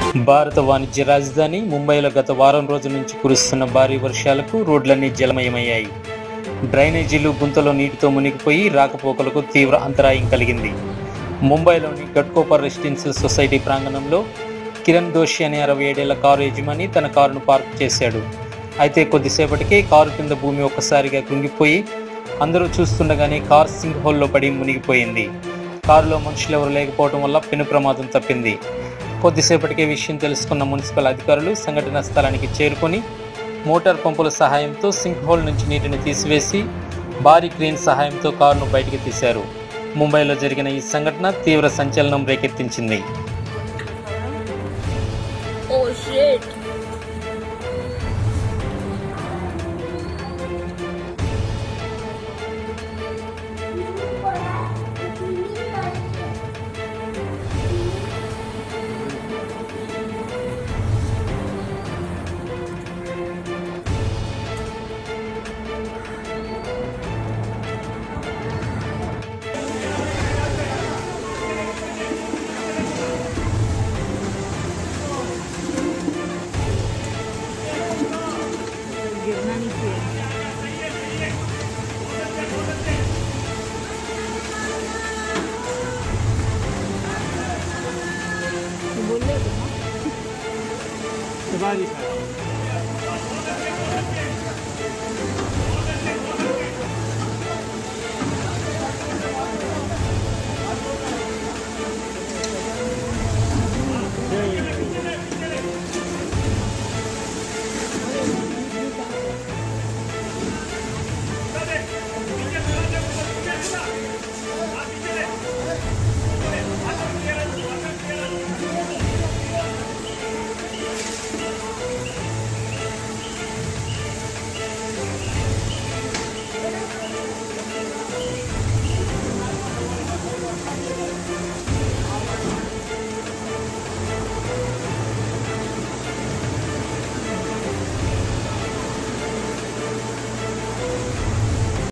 భారత వాణిజ్య రాజధాని ముంబైలో గత వారం రోజుల నుంచి కురుస్తున్న భారీ వర్షాలకు రోడ్లన్నీ జలమయమయ్యాయి డ్రైనేజీలు గుంతలో నీటితో మునిగిపోయి రాకపోకలకు తీవ్ర అంతరాయం కలిగింది ముంబైలోని గట్కోపర్ రెసిడెన్షియల్ సొసైటీ ప్రాంగణంలో కిరణ్ దోషి అనే అరవై ఏడేళ్ల కారు యజమాని తన కారును పార్క్ చేశాడు అయితే కొద్దిసేపటికే కారు కింద భూమి ఒక్కసారిగా కృంగిపోయి అందరూ చూస్తుండగానే కార్ సింక్ హోల్లో పడి మునిగిపోయింది కారులో మనుషులు ఎవరు లేకపోవడం వల్ల పెను ప్రమాదం తప్పింది కొద్దిసేపటికే విషయం తెలుసుకున్న మున్సిపల్ అధికారులు సంఘటన స్థలానికి చేరుకొని మోటార్ పంపుల సహాయంతో సింక్ హోల్ నుంచి నీటిని తీసివేసి భారీ క్రేన్ సహాయంతో కారును బయటికి తీశారు ముంబైలో జరిగిన ఈ సంఘటన తీవ్ర సంచలనం రేకెత్తించింది Oh shit. गिरना नहीं चाहिए तो बोल रहे थे ना शिवाजी सर